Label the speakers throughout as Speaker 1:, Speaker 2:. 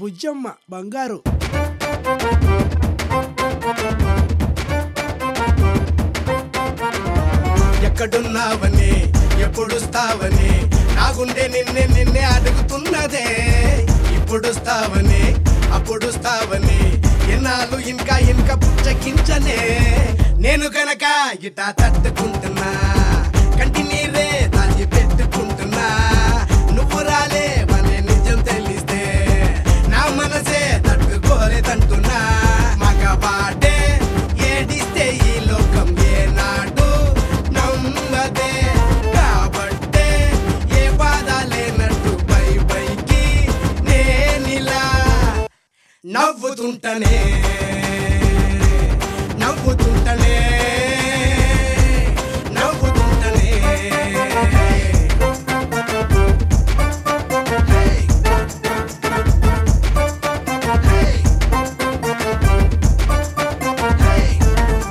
Speaker 1: బుజ్జమ్మ బంగారు
Speaker 2: ఎక్కడున్నావని ఎప్పుడుస్తావని నా గుండె నిన్నే నిన్నే అడుగుతున్నదే ఇప్పుడుస్తావని అప్పుడుస్తావని ఎన్నాళ్ళు ఇంకా ఇంకా పుచ్చకించనే నేను గనక ఇటా తట్టుకుంటున్నా కంటి నీరే దాచి పెట్టుకుంటున్నా నువ్వు రాలే మనే నిజం తెలిస్తే నా మనసే తట్టుకోలేదంటున్నా మగవాడే ఏడిస్తే ఈ లోకం ఏనాడు నమ్మదే కాబట్టే ఏ బాధ లేనట్టు పై పైకి నేనిలా నవ్వుతుంటనే నవ్వుతుంటనే నవ్వుతుంటనే Hey! Hey! Hey!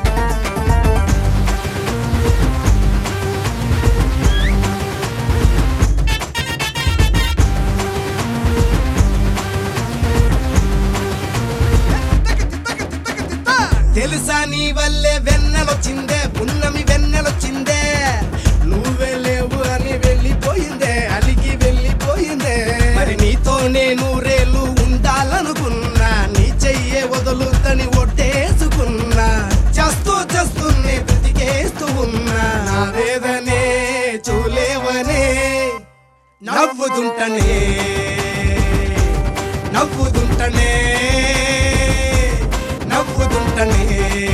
Speaker 2: తెలుసా నీ వల్లే వెన్నెలొచ్చిందే పున్నమి వెన్నెలొచ్చిందే నువ్వే లేవు అని వెళ్ళిపోయిందే అలిగి వెళ్ళిపోయిందే మరి నీతో నేను రేలు ఉండాలనుకున్నా నీ చెయ్యే వదులుతని ఒట్టేసుకున్నా చేస్తూ చేస్తూనే బ్రతికేస్తూ ఉన్నా నా వేదనే చూలేవనే నవ్వుతుంటనే నవ్వుతుంటనే నవ్వుతుంటనే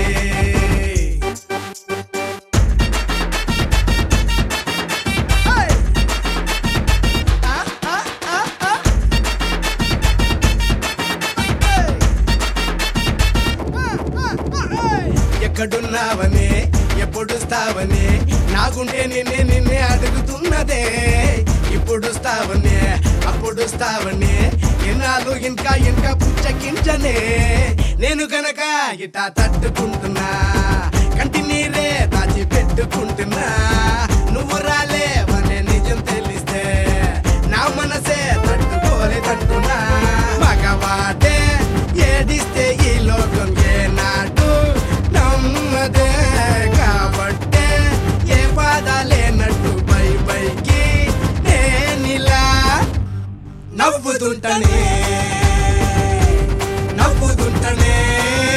Speaker 2: Hey! Ah, ah, ah, ah. Hey! Ah, ah, ah, hey! ఎక్కడున్నావని ఎప్పుడుస్తావని నా గుండె నిన్నే నిన్నే అడుగుతున్నదే ఇప్పుడుస్తావని అప్పుడుస్తావని ఎన్నాళ్ళు ఇంకా ఇంకా పుచ్చకించనే నేను గనక ఇటా తట్టుకుంటున్నా కంటి నీరే దాచి పెట్టుకుంటున్నా నువ్వు రాలే అనే నిజం తెలిస్తే నా మనసే తట్టుకోలేదంటున్నా మగవాడే ఏడిస్తే ఈ లోకం ఏనాడు నమ్మదే కాబట్టే ఏ బాధ లేనట్టు పై పైకి నేనిలా నవ్వుతుంటనే నవ్వుతుంటనే